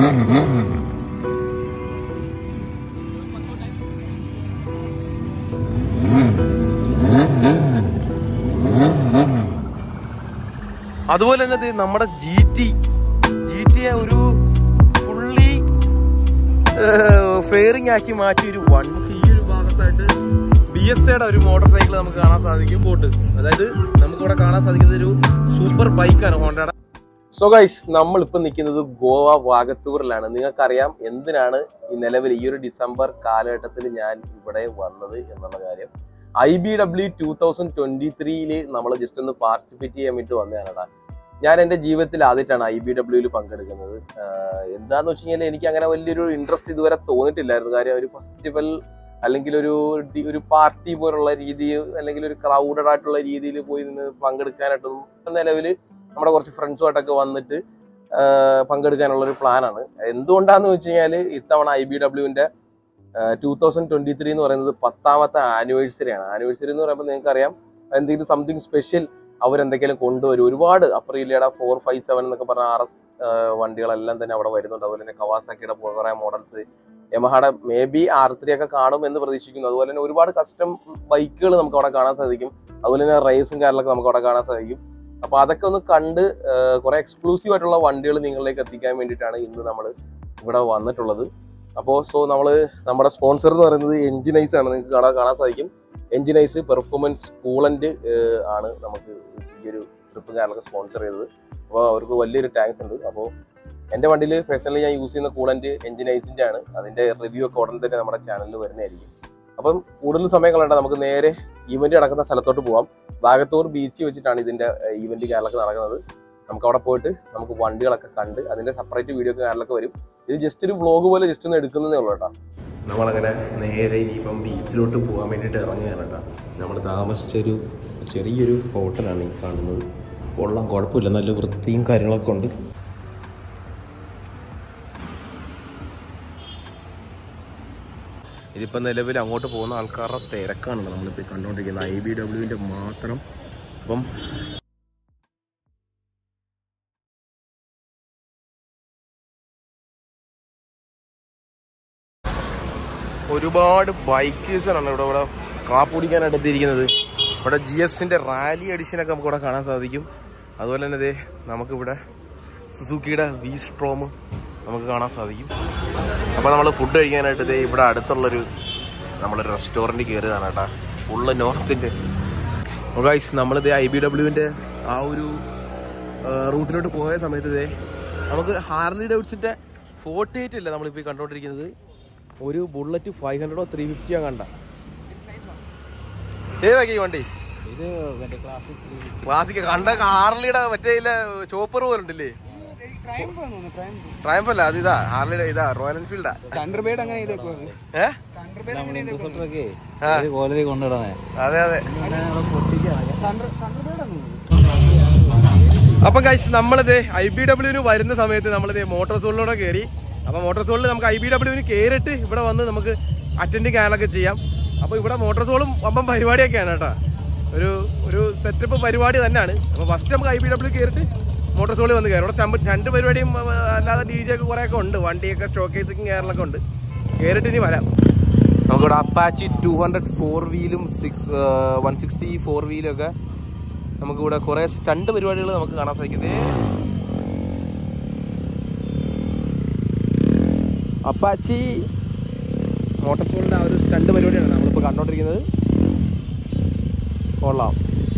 അതുപോലെ തന്നെ ദേ നമ്മുടെ ജി ടി ജി ടി ഒരു ഫുള്ളി ഫെയറിംഗ് ആക്കി മാറ്റി ഒരു വൺ ഈ ഒരു ഭാഗത്തായിട്ട് ബി എസ് എയുടെ ഒരു മോട്ടോർ സൈക്കിൾ നമുക്ക് കാണാൻ സാധിക്കും ബോട്ട് അതായത് നമുക്ക് ഇവിടെ കാണാൻ സാധിക്കുന്നത് ഒരു സൂപ്പർ ബൈക്കാണ് ഹോണ്ടയുടെ സോ ഗൈസ് നമ്മൾ ഇപ്പൊ നിൽക്കുന്നത് ഗോവ വാഗത്തൂറിലാണ് നിങ്ങൾക്കറിയാം എന്തിനാണ് ഈ നിലവിൽ ഈ ഒരു ഡിസംബർ കാലഘട്ടത്തിൽ ഞാൻ ഇവിടെ വന്നത് എന്നുള്ള കാര്യം I B W two thousand twenty ത്രീയില് നമ്മൾ ജസ്റ്റ് ഒന്ന് പാർട്ടിസിപ്പേറ്റ് ചെയ്യാൻ വേണ്ടി വന്നതാണടാ ഞാൻ എൻ്റെ ജീവിതത്തിൽ ആദ്യമായിട്ടാണ് ഐ ബി ഡബ്ല്യൂയിൽ പങ്കെടുക്കുന്നത് ആഹ് എന്താന്ന് വെച്ച് കഴിഞ്ഞാൽ എനിക്ക് അങ്ങനെ വലിയൊരു ഇൻട്രസ്റ്റ് ഇതുവരെ തോന്നിയിട്ടില്ലായിരുന്നു കാര്യം ഒരു ഫെസ്റ്റിവൽ അല്ലെങ്കിൽ ഒരു ഡി- ഒരു പാർട്ടി പോലുള്ള രീതി അല്ലെങ്കിൽ ഒരു ക്രൗഡഡ് ആയിട്ടുള്ള രീതിയിൽ പോയി നിന്ന് പങ്കെടുക്കാനായിട്ടൊന്നും നിലവിൽ നമ്മുടെ കുറച്ച് ഫ്രണ്ട്സുമായിട്ടൊക്കെ വന്നിട്ട് ആഹ് പങ്കെടുക്കാനുള്ള ഒരു പ്ലാനാണ് എന്തുകൊണ്ടാന്ന് വെച്ച് കഴിഞ്ഞാൽ ഇത്തവണ ഐ ബി ഡബ്ല്യുവിന്റെ ടൂ തൗസൻഡ് ട്വന്റി ത്രീ എന്ന് പറയുന്നത് പത്താമത്തെ ആനിവേഴ്സറി ആണ് ആനിവേഴ്സറി എന്ന് പറയുമ്പോൾ നിങ്ങൾക്ക് അറിയാം എന്തെങ്കിലും സംതിങ് സ്പെഷ്യൽ അവരെന്തെങ്കിലും കൊണ്ടുവരും ഒരുപാട് അപ്രീലിയയുടെ ഫോർ ഫൈവ് സെവൻ എന്നൊക്കെ പറഞ്ഞ ആർ എസ് വണ്ടികളെല്ലാം തന്നെ അവിടെ വരുന്നുണ്ട് അതുപോലെ തന്നെ കവാസാക്കിയുടെ കുറേ മോഡൽസ് യമഹയുടെ മേ ബി ആർ ത്രീ ഒക്കെ കാണും എന്ന് പ്രതീക്ഷിക്കുന്നു അതുപോലെ തന്നെ ഒരുപാട് കസ്റ്റം ബൈക്കുകൾ നമുക്ക് അവിടെ കാണാൻ സാധിക്കും അതുപോലെ തന്നെ റേസും കാര്യങ്ങളൊക്കെ നമുക്ക് അവിടെ കാണാൻ സാധിക്കും അപ്പൊ അതൊക്കെ ഒന്ന് കണ്ട് കുറെ എക്സ്ക്ലൂസീവ് ആയിട്ടുള്ള വണ്ടികൾ നിങ്ങളിലേക്ക് എത്തിക്കാൻ വേണ്ടിയിട്ടാണ് ഇന്ന് നമ്മൾ ഇവിടെ വന്നിട്ടുള്ളത് അപ്പോൾ സോ നമ്മൾ നമ്മുടെ സ്പോൺസർ എന്ന് പറയുന്നത് എൻജിനൈസ് ആണ് നിങ്ങൾക്ക് കാണാൻ കാണാൻ സാധിക്കും എൻജിനൈസ് പെർഫോമൻസ് കൂളന്റ് ആണ് നമുക്ക് ഈ ഒരു ട്രിപ്പ് കാര്യങ്ങളൊക്കെ സ്പോൺസർ ചെയ്തത് അപ്പോൾ അവർക്ക് വലിയൊരു താങ്ക്സ് ഉണ്ട് അപ്പോൾ എൻ്റെ വണ്ടിയിൽ പേഴ്സണലി ഞാൻ യൂസ് ചെയ്യുന്ന കൂളന്റ് എൻജിനൈസിൻ്റെ ആണ് അതിൻ്റെ റിവ്യൂ ഒക്കെ ഉടൻ തന്നെ നമ്മുടെ ചാനലിൽ വരുന്നതായിരിക്കും അപ്പം കൂടുതൽ സമയം കളയണ്ട നമുക്ക് നേരെ ഈവന്റ് നടക്കുന്ന സ്ഥലത്തോട്ട് പോവാം ബാഗത്തൂർ ബീച്ച് വെച്ചിട്ടാണ് ഇതിന്റെ ഈവന്റ് കാര്യങ്ങളൊക്കെ നടക്കുന്നത് നമുക്ക് അവിടെ പോയിട്ട് നമുക്ക് വണ്ടികളൊക്കെ കണ്ട് അതിന്റെ സെപ്പറേറ്റ് വീഡിയോ ഒക്കെ കാര്യങ്ങളൊക്കെ വരും ഇത് ജസ്റ്റ് ഒരു വ്ളോഗ് പോലെ ജസ്റ്റ് ഒന്ന് എടുക്കുന്നതേ ഉള്ളൂ കേട്ടോ നമ്മളങ്ങനെ നേരെ ഇനിയിപ്പം ബീച്ചിലോട്ട് പോകാൻ വേണ്ടിയിട്ട് ഇറങ്ങുകയാണ് കേട്ടോ നമ്മൾ താമസിച്ചൊരു ചെറിയൊരു ഹോട്ടലാണ് ഈ കാണുന്നത് കൊള്ളാം കുഴപ്പമില്ല നല്ല വൃത്തിയും കാര്യങ്ങളൊക്കെ ഉണ്ട് ഇതിപ്പോൾ നിലവിൽ അങ്ങോട്ട് പോകുന്ന ആൾക്കാരുടെ തിരക്കാണ് നമ്മളിപ്പോൾ കണ്ടുകൊണ്ടിരിക്കുന്നത് ഐ ബി ഡബ്ല്യുവിൻ്റെ മാത്രം അപ്പം ഒരുപാട് ബൈക്കേഴ്സാണ് ഇവിടെ ഇവിടെ കാപ്പ് കുടിക്കാനായിട്ട് എത്തിയിരിക്കുന്നത് ഇവിടെ ജി എസിന്റെ റാലി എഡിഷനൊക്കെ നമുക്ക് ഇവിടെ കാണാൻ സാധിക്കും അതുപോലെ തന്നെ ദേ നമുക്കിവിടെ സുസുക്കിയുടെ വി സ്ട്രോം നമുക്ക് കാണാൻ സാധിക്കും അപ്പോൾ നമ്മൾ ഫുഡ് കഴിക്കാനായിട്ട് ദേ ഇവിടെ അടുത്തുള്ളൊരു നമ്മളൊരു റെസ്റ്റോറൻറ്റ് കയറിയതാണ് കേട്ടോ ഫുള്ള് നോർത്തിൻ്റെ ഗൈസ് നമ്മളിത് ഐ ബി ഡബ്ല്യുവിൻ്റെ ആ ഒരു റൂട്ടിലോട്ട് പോയ സമയത്ത് ഇതേ നമുക്ക് ഹാർലി ഡേവിഡ്സിൻ്റെ ഫോർട്ടി എയ്റ്റ് അല്ലേ നമ്മളിപ്പോൾ ഈ കണ്ടുകൊണ്ടിരിക്കുന്നത് ഒരു ബുള്ളറ്റ് ഫൈവ് ഹൺഡ്രഡോ ത്രീ ഫിഫ്റ്റിയോ കണ്ട ഏതാക്കി വണ്ടി ഇത് മറ്റേ ക്ലാസ്സിക് ക്ലാസിക് കണ്ട ഹാർലിയുടെ മറ്റേ ചോപ്പർ പോലെ ഉണ്ടല്ലേ ട്രയംഫ് അല്ല അത് ഇതാ ഹാർലിയുടെ ഇതാ റോയൽ എൻഫീൽഡാ തണ്ടർബേഡ് അങ്ങനെ ഇതൊക്കെ ഏഹ് നമ്മൾ ഇൻഡസ്ട്രൊക്കെ ആ. കോലരി കൊണ്ടിടണേ അതെ അതെ അപ്പൊ ഗൈസ് നമ്മളിത് ഐ ബി ഡബ്ല്യൂന് വരുന്ന സമയത്ത് നമ്മളിത് മോട്ടോർ സോളിലൂടെ കയറി അപ്പൊ മോട്ടോർ സോളിൽ നമുക്ക് ഐ ബി ഡബ്ല്യൂന് കയറിയിട്ട് ഇവിടെ വന്ന് നമുക്ക് അറ്റൻഡിങ് കാര്യങ്ങളൊക്കെ ചെയ്യാം അപ്പൊ ഇവിടെ മോട്ടോർ സോളും വമ്പം പരിപാടിയൊക്കെയാണ് കേട്ടോ ഒരു ഒരു സെറ്റപ്പ് പരിപാടി തന്നെയാണ് അപ്പൊ ഫസ്റ്റ് നമുക്ക് ഐ ബി ഡബ്ല്യൂ കയറിയിട്ട് മോട്ടോർ സോളിൽ വന്ന് കയറും ഇവിടെ സം- രണ്ട് പരിപാടിയും ആ, അല്ലാതെ ഡി ജെ ഒക്കെ കുറേ ഒക്കെ ഉണ്ട് വണ്ടിയൊക്കെ ഷോക്കേസിങ് കയറലൊക്കെ ഉണ്ട് കയറിയിട്ട് ഇനി വരാം നമുക്കിവിടെ അപ്പാച്ചി ടു ഹൺഡ്രഡ് ഫോർ വീലും സിക്സ് വൺ സിക്സ്റ്റി ഫോർ വീലും ഒക്കെ നമുക്കിവിടെ കുറേ സ്റ്റണ്ട് പരിപാടികൾ നമുക്ക് കാണാൻ സാധിക്കുന്നത് അപ്പാച്ചി മോട്ടോർ ആ ഒരു സ്റ്റണ്ട് പരിപാടിയാണ് നമ്മളിപ്പോൾ കണ്ടോണ്ടിരിക്കുന്നത് കൊള്ളാം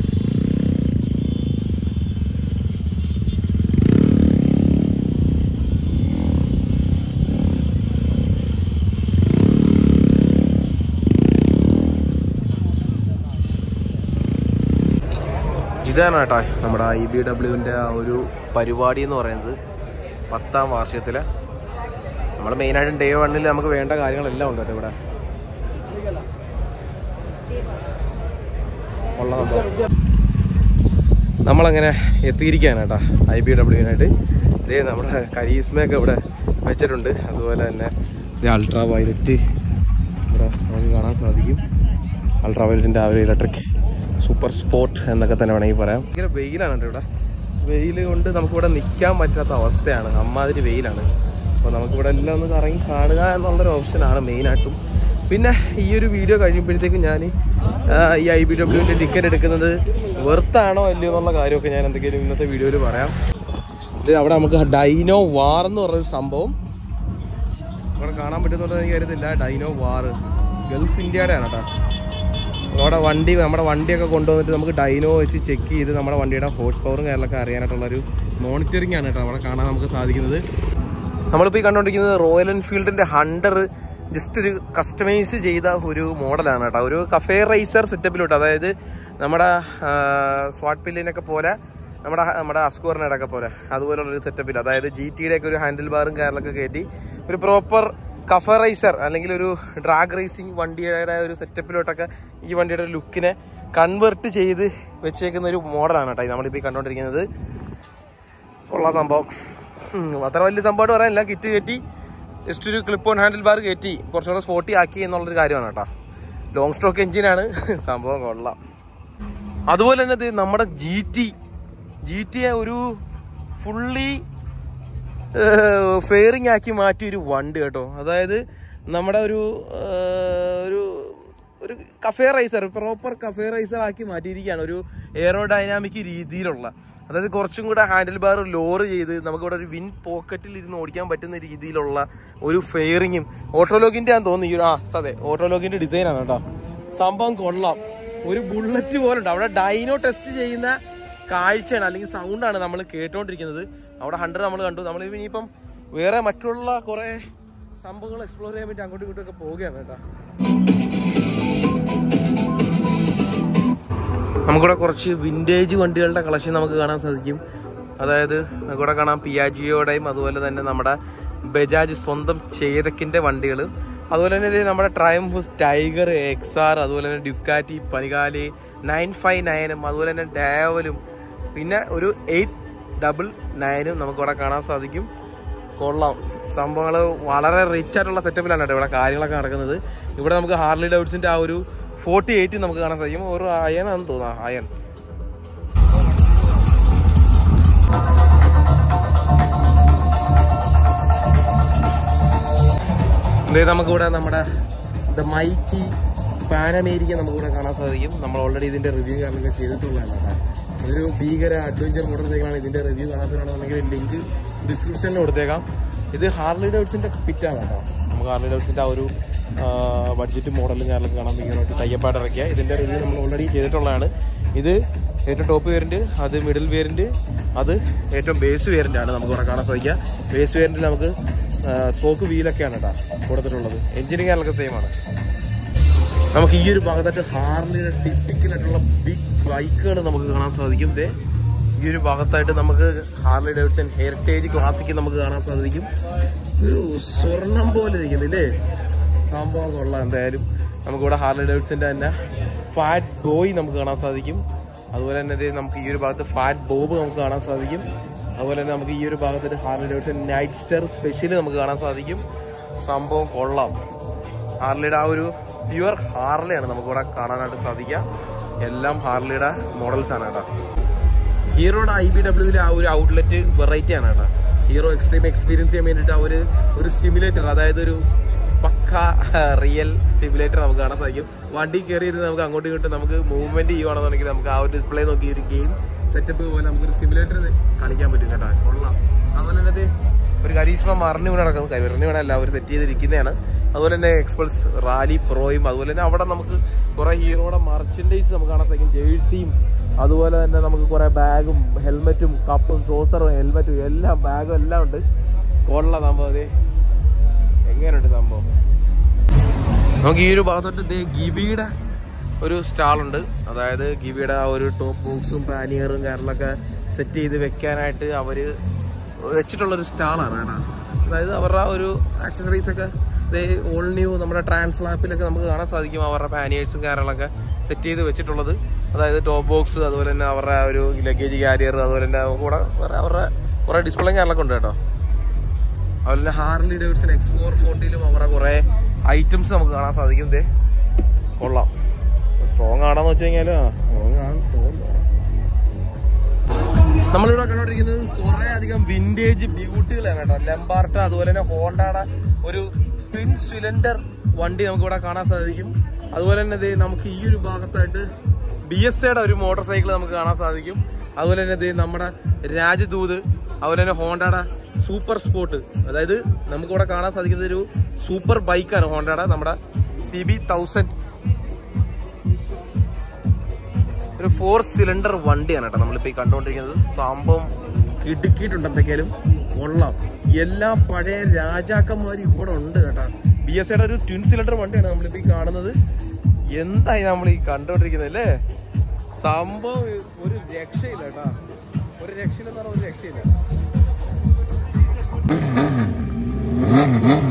ഇതാണ് കേട്ടോ നമ്മുടെ ഐ ബി ഡബ്ല്യുവിൻ്റെ ആ ഒരു പരിപാടി എന്ന് പറയുന്നത് പത്താം വാർഷികത്തിൽ നമ്മൾ മെയിനായിട്ടും ഡേ വണ്ണിൽ നമുക്ക് വേണ്ട കാര്യങ്ങളെല്ലാം ഉണ്ട് കേട്ടോ ഇവിടെ ഉള്ള സംഭവം. നമ്മളങ്ങനെ എത്തിയിരിക്കുകയാണ് കേട്ടോ ഐ ബി ഡബ്ല്യുവിനായിട്ട് ഇതേ നമ്മുടെ കരീസ്മയൊക്കെ ഇവിടെ വെച്ചിട്ടുണ്ട് അതുപോലെ തന്നെ ഇത് അൾട്രാ വയലറ്റ് ഇവിടെ നമുക്ക് കാണാൻ സാധിക്കും അൾട്രാ വയലറ്റിൻ്റെ ആ ഒരു ഇലക്ട്രിക് സൂപ്പർ സ്പോട്ട് എന്നൊക്കെ തന്നെ വേണമെങ്കിൽ പറയാം ഭയങ്കര വെയിലാണ് കേട്ടോ ഇവിടെ വെയിൽ കൊണ്ട് നമുക്കിവിടെ നിൽക്കാൻ പറ്റാത്ത അവസ്ഥയാണ് അമ്മാതിരി വെയിലാണ് അപ്പോൾ നമുക്കിവിടെ എല്ലാം ഒന്ന് കറങ്ങി കാണുക എന്നുള്ളൊരു ഓപ്ഷനാണ് മെയിനായിട്ടും പിന്നെ ഈ ഒരു വീഡിയോ കഴിയുമ്പോഴത്തേക്കും ഞാൻ ഈ ഐ ബി ഡബ്ല്യുവിൻ്റെ ടിക്കറ്റ് എടുക്കുന്നത് വെർത്താണോ അല്ലയോ എന്നുള്ള കാര്യമൊക്കെ ഞാൻ എന്തെങ്കിലും ഇന്നത്തെ വീഡിയോയിൽ പറയാം ഇത് അവിടെ നമുക്ക് ഡൈനോ വാർ എന്ന് പറഞ്ഞൊരു സംഭവം ഇവിടെ കാണാൻ പറ്റുന്നുണ്ടെന്ന് എനിക്ക് അറിയത്തില്ല ഡൈനോ വാർ ഗൾഫ് ഇന്ത്യയുടെ ആണ് കേട്ടോ നമ്മുടെ വണ്ടി നമ്മുടെ വണ്ടിയൊക്കെ കൊണ്ടുവന്നിട്ട് നമുക്ക് ഡൈനോ വെച്ച് ചെക്ക് ചെയ്ത് നമ്മുടെ വണ്ടിയുടെ ഹോഴ്സ് പവറും കാര്യങ്ങളൊക്കെ അറിയാനായിട്ടുള്ളൊരു മോണിറ്ററിംഗ് ആണ് കേട്ടോ അവിടെ കാണാൻ നമുക്ക് സാധിക്കുന്നത് നമ്മളിപ്പോൾ ഈ കണ്ടുകൊണ്ടിരിക്കുന്നത് റോയൽ എൻഫീൽഡിൻ്റെ ഹണ്ടർ ജസ്റ്റ് ഒരു കസ്റ്റമൈസ് ചെയ്ത ഒരു മോഡലാണ് കേട്ടോ ഒരു കഫേ റൈസർ സെറ്റപ്പിലോട്ട് അതായത് നമ്മുടെ സ്വാട്ട് പില്ലിനൊക്കെ പോലെ നമ്മുടെ നമ്മുടെ അസ്കോറിനയുടെ ഒക്കെ പോലെ അതുപോലുള്ളൊരു സെറ്റപ്പിൽ അതായത് ജി ടിയുടെ ഒക്കെ ഒരു ഹാൻഡിൽ ബാറും കാര്യങ്ങളൊക്കെ കയറ്റി ഒരു പ്രോപ്പർ കഫ റൈസർ അല്ലെങ്കിൽ ഒരു ഡ്രാഗ് റേസിംഗ് വണ്ടിയുടെ ഒരു സെറ്റപ്പിലോട്ടൊക്കെ ഈ വണ്ടിയുടെ ഒരു ലുക്കിനെ കൺവെർട്ട് ചെയ്ത് വെച്ചേക്കുന്ന ഒരു മോഡലാണ് കേട്ടോ നമ്മളിപ്പോൾ ഈ കണ്ടുകൊണ്ടിരിക്കുന്നത് കൊള്ളാം സംഭവം ഉം, അത്ര വലിയ സംഭവമായിട്ട് പറയാനില്ല കിറ്റ് കയറ്റി ജസ്റ്റ് ഒരു ക്ലിപ്പ് ഓൺ ഹാൻഡിൽ ബാർ കയറ്റി കുറച്ചുകൂടെ സ്പോട്ടി ആക്കി എന്നുള്ളൊരു കാര്യമാണ് കേട്ടോ ലോങ് സ്റ്റോക്ക് എഞ്ചിനാണ് സംഭവം കൊള്ളാം അതുപോലെ തന്നെ ദേ നമ്മുടെ ജി ടി ജി ടി ഒരു ഫുള്ളി ഫെയറിംഗ് ആക്കി മാറ്റിയ ഒരു വണ്ടി കേട്ടോ അതായത് നമ്മുടെ ഒരു ഏഹ്, ഒരു ഒരു cafe racer proper cafe racer ആക്കി മാറ്റിയിരിക്കുകയാണ് ഒരു എയറോഡൈനാമിക് രീതിയിലുള്ള അതായത് കുറച്ചും കൂടെ ഹാൻഡിൽ ബാർ ലോറ് ചെയ്ത് നമുക്കിവിടെ ഒരു വിൻ പോക്കറ്റിൽ ഇരുന്ന് ഓടിക്കാൻ പറ്റുന്ന രീതിയിലുള്ള ഒരു ഫെയറിങ്ങും ഓട്ടോലോഗിന്റെ ആണെന്ന് തോന്നുന്നു ഈ ഒരു ആ അതെ ഓട്ടോലോഗിന്റെ ഡിസൈൻ ആണ് കേട്ടോ സംഭവം കൊള്ളാം ഒരു ബുള്ളറ്റ് പോലെ ഉണ്ട് അവിടെ ഡൈനോ ടെസ്റ്റ് ചെയ്യുന്ന കാഴ്ചയാണ് അല്ലെങ്കിൽ സൗണ്ടാണ് നമ്മൾ കേട്ടോണ്ടിരിക്കുന്നത് അവിടെ ഹൺഡ്രഡ് നമ്മൾ കണ്ടു നമ്മൾ ഇനിയിപ്പം വേറെ മറ്റുള്ള കുറെ സംഭവങ്ങൾ എക്സ്പ്ലോർ ചെയ്യാൻ വേണ്ടി അങ്ങോട്ടും ഇങ്ങോട്ടും ഒക്കെ പോവുകയാണ് കേട്ടോ നമുക്കിവിടെ കുറച്ച് വിൻറ്റേജ് വണ്ടികളുടെ കളക്ഷൻ നമുക്ക് കാണാൻ സാധിക്കും അതായത് നമുക്കിവിടെ കാണാം പിയാജിയോടെയും അതുപോലെ തന്നെ നമ്മുടെ ബജാജ് സ്വന്തം ചേതക്കിന്റെ വണ്ടികൾ അതുപോലെ തന്നെ ഇത് നമ്മുടെ ട്രയംഫ് ടൈഗർ എക്സാർ അതുപോലെ തന്നെ ഡ്യുക്കാറ്റി പനികാലി നയൻ ഫൈവ് നയനും അതുപോലെ തന്നെ ഡാവലും പിന്നെ ഒരു എയ്റ്റ് ഡബിൾ നയനും നമുക്കിവിടെ കാണാൻ സാധിക്കും കൊള്ളാം സംഭവങ്ങൾ വളരെ റിച്ച് ആയിട്ടുള്ള സെറ്റപ്പിലാണ് കേട്ടോ ഇവിടെ കാര്യങ്ങളൊക്കെ നടക്കുന്നത് ഇവിടെ നമുക്ക് ഹാർലി ഡൗട്ട്സിന്റെ ആ ഒരു ഫോർട്ടി എയ്റ്റ് നമുക്ക് കാണാൻ സാധിക്കും ഒരു അയനാണെന്ന് തോന്നുന്നു അയൺ ഇതേ നമുക്കിവിടെ നമ്മുടെ ദ മൈറ്റി പാൻ അമേരിക്ക നമുക്കിവിടെ കാണാൻ സാധിക്കും നമ്മൾ ഓൾറെഡി ഇതിന്റെ റിവ്യൂ കാര്യങ്ങളൊക്കെ ചെയ്തിട്ടുള്ളതാണ് കേട്ടോ ഒരു ഭീകര അഡ്വഞ്ചർ മോട്ടോർ സൈക്കിളാണ് ഇതിന്റെ റിവ്യൂ കാണാത്തതാണെന്നുണ്ടെങ്കിൽ ലിങ്ക് ഡിസ്ക്രിപ്ഷനിൽ കൊടുത്തേക്കാം ഇത് ഹാർലി ഡൗട്ട്സിന്റെ പിറ്റാണ് കേട്ടോ നമുക്ക് ഹാർലി ഡൗട്ട്സിന്റെ ആ ഒരു ബഡ്ജറ്റ് മോഡലും കാര്യങ്ങളൊക്കെ കാണാൻ ഇങ്ങനെ തയ്യപ്പാട് ഇറക്കിയ ഇതിന്റെ റിവ്യൂ നമ്മൾ ഓൾറെഡി ചെയ്തിട്ടുള്ളതാണ് ഇത് ഏറ്റവും ടോപ്പ് വേരിയന്റ് അത് മിഡിൽ വേരിയന്റ് അത് ഏറ്റവും ബേസ് വേരിയന്റ് ആണ് നമുക്ക് ഇവിടെ കാണാൻ സാധിക്കുക ബേസ് വേരിയന്റിൽ നമുക്ക് സ്പോക്ക് വീലൊക്കെയാണ് കേട്ടോ കൊടുത്തിട്ടുള്ളത് എഞ്ചിനീയറിംഗ് കാര്യങ്ങളൊക്കെ സെയിം ആണ് നമുക്ക് ഈ ഒരു ഭാഗത്തായിട്ട് ഹാർലിയുടെ ടിപ്പിക്കൽ ആയിട്ടുള്ള ബിഗ് ബൈക്കുകൾ നമുക്ക് കാണാൻ സാധിക്കും ദേ ഈ ഒരു ഭാഗത്തായിട്ട് നമുക്ക് ഹാർലി ഡേവിഡ്സൺ ഹെറിറ്റേജ് ക്ലാസിക് നമുക്ക് കാണാൻ സാധിക്കും ഒരു സ്വർണം പോലെ ഇരിക്കുന്നില്ലേ സംഭവം കൊള്ളാം എന്തായാലും നമുക്കിവിടെ ഹാർലി ഡേവിഡ്സന്റെ തന്നെ ഫാറ്റ് ബോയ് നമുക്ക് കാണാൻ സാധിക്കും അതുപോലെ തന്നെ ദേ നമുക്ക് ഈ ഒരു ഭാഗത്ത് ഫാറ്റ് ബോബ് നമുക്ക് കാണാൻ സാധിക്കും അതുപോലെ തന്നെ നമുക്ക് ഈ ഒരു ഭാഗത്ത് Harley Davidson Nightster special നമുക്ക് കാണാൻ സാധിക്കും സംഭവം കൊള്ളാം ഹാർലിയുടെ ആ ഒരു പ്യുവർ ഹാർലിയാണ് നമുക്കിവിടെ കാണാനായിട്ട് സാധിക്കുക എല്ലാം ഹാർലിയുടെ മോഡൽസ് ആണ് കേട്ടോ ഹീറോയുടെ ഐ ബി ഡബ്ല്യൂവിലെ ആ ഒരു ഔട്ട്ലെറ്റ് വെറൈറ്റി ആണ് കേട്ടോ ഹീറോ എക്സ്ട്രീം എക്സ്പീരിയൻസ് ചെയ്യാൻ വേണ്ടിയിട്ട് ആ ഒരു ഒരു സിമുലേറ്റർ അതായത് ഒരു പക്ക റിയൽ സിമുലേറ്റർ നമുക്ക് കാണാൻ സാധിക്കും വണ്ടി കയറി ഇരുന്ന് നമുക്ക് അങ്ങോട്ടും ഇങ്ങോട്ടും നമുക്ക് മൂവ്മെന്റ് ചെയ്യുവാണെന്നുണ്ടെങ്കിൽ നമുക്ക് ആ ഒരു ഡിസ്പ്ലേ നോക്കി ഒരു ഗെയിം സെറ്റപ്പ് പോലെ നമുക്കൊരു സിമുലേറ്റർ കളിക്കാൻ പറ്റും കേട്ടോ കൊള്ളാം അതുപോലെ തന്നെ ഇത് ഒരു കരീഷ്മ മറിഞ്ഞു വീണ് നടക്കുന്നു കരിഞ്ഞു വീണല്ല അവർ സെറ്റ് ചെയ്തിരിക്കുന്നതാണ് അതുപോലെ തന്നെ എക്സ്പൾസ് റാലി പ്രോയും അതുപോലെ തന്നെ അവിടെ നമുക്ക് കുറെ ഹീറോയുടെ മർച്ചൻഡൈസ് നമുക്ക് കാണാൻ സാധിക്കും ജേഴ്സിയും അതുപോലെ തന്നെ നമുക്ക് കുറെ ബാഗും ഹെൽമെറ്റും കപ്പും സോസറും ഹെൽമെറ്റും എല്ലാം ബാഗും എല്ലാം ഉണ്ട് കൊള്ള സംഭവം അതെ എങ്ങനെയുണ്ട് സംഭവം നമുക്ക് ഈ ഒരു ഭാഗത്തോട്ട് ദേ ഗിബിയുടെ ഒരു സ്റ്റാളുണ്ട് അതായത് ഗിബിയുടെ ആ ഒരു ടോപ്പ് ബോക്സും പാനിയറും കാര്യങ്ങളൊക്കെ സെറ്റ് ചെയ്ത് വെക്കാനായിട്ട് അവര് വെച്ചിട്ടുള്ളൊരു സ്റ്റാളാണ് കേട്ടോ അതായത് അവരുടെ ആ ഒരു ആക്സസറീസ് ഒക്കെ ദേ ഓൾ ന്യൂ നമ്മുടെ ട്രാൻസ്ലാപ്പിലൊക്കെ നമുക്ക് കാണാൻ സാധിക്കും അവരുടെ പാനിയേഴ്സും കാര്യങ്ങളൊക്കെ സെറ്റ് ചെയ്ത് വെച്ചിട്ടുള്ളത് അതായത് ടോപ്പ് ബോക്സ് അതുപോലെ തന്നെ അവരുടെ ആ ഒരു ലഗേജ് കാരിയർ അതുപോലെ തന്നെ കൂടെ വേറെ അവരുടെ കുറെ ഡിസ്പ്ലേയും കാര്യങ്ങളൊക്കെ ഉണ്ട് കേട്ടോ അതുപോലെ തന്നെ ഹാർലി ഡേവിഡ്സൺ എക്സ് ഫോർ ഫോർട്ടിയിലും അവരുടെ കുറെ ഐറ്റംസ് നമുക്ക് കാണാൻ സാധിക്കും ദേ കൊള്ളാം സ്ട്രോങ് ആണെന്ന് വെച്ച് കഴിഞ്ഞാൽ സ്ട്രോങ് ആണെന്ന് തോന്നുന്നു നമ്മളിവിടെ കണ്ടോണ്ടിരിക്കുന്നത് കുറെ അധികം വിന്റേജ് ബ്യൂട്ടികളാണ് കേട്ടോ ലെമ്പാർട്ട അതുപോലെ തന്നെ ഹോണ്ടയുടെ ഒരു ട്വിൻ സിലിണ്ടർ വണ്ടി നമുക്ക് ഇവിടെ കാണാൻ സാധിക്കും അതുപോലെ തന്നെ ദേ നമുക്ക് ഈ ഒരു ഭാഗത്തായിട്ട് ബി എസ് എയുടെ ഒരു മോട്ടോർ സൈക്കിൾ നമുക്ക് കാണാൻ സാധിക്കും അതുപോലെ തന്നെ ദേ നമ്മുടെ രാജദൂത് അതുപോലെ തന്നെ ഹോണ്ടയുടെ സൂപ്പർ സ്പോർട്ട് അതായത് നമുക്ക് ഇവിടെ കാണാൻ സാധിക്കുന്നത് ഒരു സൂപ്പർ ബൈക്കാണ് ഹോണ്ടയുടെ നമ്മുടെ സി ബി തൗസൻഡ് ഒരു ഫോർ സിലിണ്ടർ വണ്ടിയാണ് കേട്ടോ നമ്മളിപ്പോ ഈ കണ്ടുകൊണ്ടിരിക്കുന്നത് സംഭവം ഇടുക്കിയിട്ടുണ്ട് എന്തൊക്കെയാലും കൊള്ളാം എല്ലാ പഴയ രാജാക്കന്മാരും ഇവിടെ ഉണ്ട് കേട്ടോ ബി എസ് സിയുടെ ഒരു ട്വിൻ സിലിണ്ടർ വണ്ടിയാണ് നമ്മളിപ്പോ ഈ കാണുന്നത് എന്തായി നമ്മൾ ഈ കണ്ടുകൊണ്ടിരിക്കുന്നത് അല്ലേ സംഭവം ഒരു രക്ഷയില്ല കേട്ടാ ഒരു രക്ഷയില്ലെന്ന് പറഞ്ഞാൽ ഒരു രക്ഷയില്ല